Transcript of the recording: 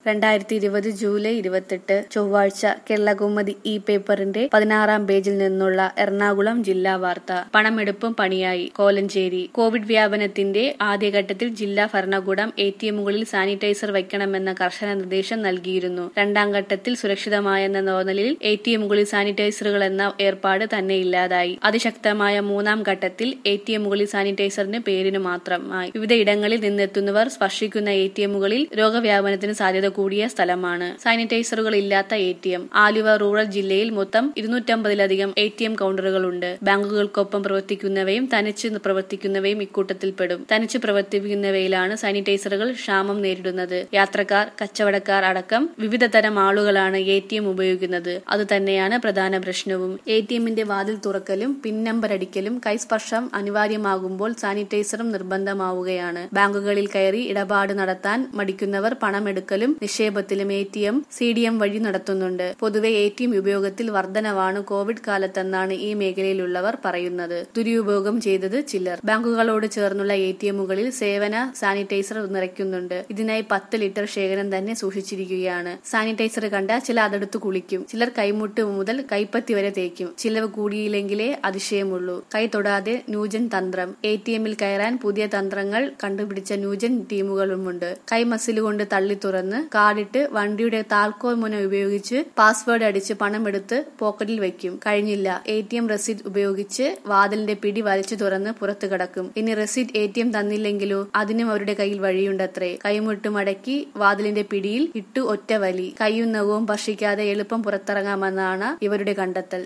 രണ്ടായിരത്തി ഇരുപത് ജൂലൈ ഇരുപത്തെട്ട് ചൊവ്വാഴ്ച കേരളകൗമുദി ഇ പേപ്പറിന്റെ പതിനാറാം പേജിൽ നിന്നുള്ള എറണാകുളം ജില്ലാ വാർത്ത പണമെടുപ്പും പണിയായി കോലഞ്ചേരി കോവിഡ് വ്യാപനത്തിന്റെ ആദ്യഘട്ടത്തിൽ ജില്ലാ ഭരണകൂടം എ ടി എമ്മുകളിൽ സാനിറ്റൈസർ വയ്ക്കണമെന്ന കർശന നിർദ്ദേശം നൽകിയിരുന്നു രണ്ടാം ഘട്ടത്തിൽ സുരക്ഷിതമായെന്ന തോന്നലിൽ എ ടി എമ്മുകളിൽ സാനിറ്റൈസറുകൾ എന്ന ഏർപ്പാട് തന്നെ ഇല്ലാതായി അതിശക്തമായ മൂന്നാം ഘട്ടത്തിൽ എ ടി എമ്മുകളിൽ സാനിറ്റൈസറിന് പേരിന് മാത്രമായി വിവിധ ഇടങ്ങളിൽ നിന്നെത്തുന്നവർ സ്പർശിക്കുന്ന എ ടി എമ്മുകളിൽ രോഗവ്യാപനത്തിന് സാധ്യത കൂടിയ സ്ഥലമാണ് സാനിറ്റൈസറുകൾ ഇല്ലാത്ത A T M Aluva rural ജില്ലയിൽ മൊത്തം ഇരുന്നൂറ്റമ്പതിലധികം എ ടി എം കൗണ്ടറുകളുണ്ട് ബാങ്കുകൾക്കൊപ്പം പ്രവർത്തിക്കുന്നവയും തനിച്ച് പ്രവർത്തിക്കുന്നവയും ഇക്കൂട്ടത്തിൽപ്പെടും തനിച്ച് പ്രവർത്തിക്കുന്നവയിലാണ് സാനിറ്റൈസറുകൾ ക്ഷാമം നേരിടുന്നത് യാത്രക്കാർ കച്ചവടക്കാർ അടക്കം വിവിധ തരം ആളുകളാണ് എ ടി എം ഉപയോഗിക്കുന്നത് അതുതന്നെയാണ് പ്രധാന പ്രശ്നവും എ ടി എമ്മിന്റെ വാതിൽ തുറക്കലും പിൻ നമ്പർ അടിക്കലും കൈസ്പർശം അനിവാര്യമാകുമ്പോൾ സാനിറ്റൈസറും നിർബന്ധമാവുകയാണ് ബാങ്കുകളിൽ കയറി ഇടപാട് നടത്താൻ മടിക്കുന്നവർ പണമെടുക്കലും നിക്ഷേപത്തിലും A T M C D M വഴി നടത്തുന്നുണ്ട് പൊതുവെ എ ടി എം ഉപയോഗത്തിൽ വർധനവാണ് കോവിഡ് കാലത്തെന്നാണ് ഈ മേഖലയിലുള്ളവർ പറയുന്നത് ദുരുപയോഗം ചെയ്തത് ചിലർ ബാങ്കുകളോട് ചേർന്നുള്ള എ ടി എമ്മുകളിൽ സേവന സാനിറ്റൈസർ നിറയ്ക്കുന്നുണ്ട് ഇതിനായി പത്ത് ലിറ്റർ ശേഖരം തന്നെ സൂക്ഷിച്ചിരിക്കുകയാണ് സാനിറ്റൈസർ കണ്ട ചില അതെടുത്ത് കുളിക്കും ചിലർ കൈമുട്ട് മുതൽ കൈപ്പത്തി വരെ തേക്കും ചിലവ് കൂടിയില്ലെങ്കിലേ അതിശയമുള്ളൂ കൈ തൊടാതെ ന്യൂജൻ തന്ത്രം എ ടി എമ്മിൽ കയറാൻ പുതിയ തന്ത്രങ്ങൾ കണ്ടുപിടിച്ച ന്യൂജൻ ടീമുകളുമുണ്ട് കൈ മസിൽ കൊണ്ട് തള്ളി തുറന്ന് കാർഡിട്ട് വണ്ടിയുടെ താൽക്കോൽ മുന ഉപയോഗിച്ച് പാസ്വേഡ് അടിച്ച് പണമെടുത്ത് പോക്കറ്റിൽ വെക്കും കഴിഞ്ഞില്ല എ ടി എം റെസിറ്റ് ഉപയോഗിച്ച് വാതിലിന്റെ പിടി വലിച്ചു തുറന്ന് പുറത്തു കടക്കും ഇനി റെസിറ്റ് എ ടി എം തന്നില്ലെങ്കിലോ അതിനും അവരുടെ കയ്യിൽ വഴിയുണ്ടത്രേ കൈമുട്ട് മടക്കി വാതിലിന്റെ പിടിയിൽ ഇട്ടു ഒറ്റ വലി കൈയും നഖവും ഭക്ഷിക്കാതെ എളുപ്പം പുറത്തിറങ്ങാമെന്നാണ് ഇവരുടെ കണ്ടെത്തൽ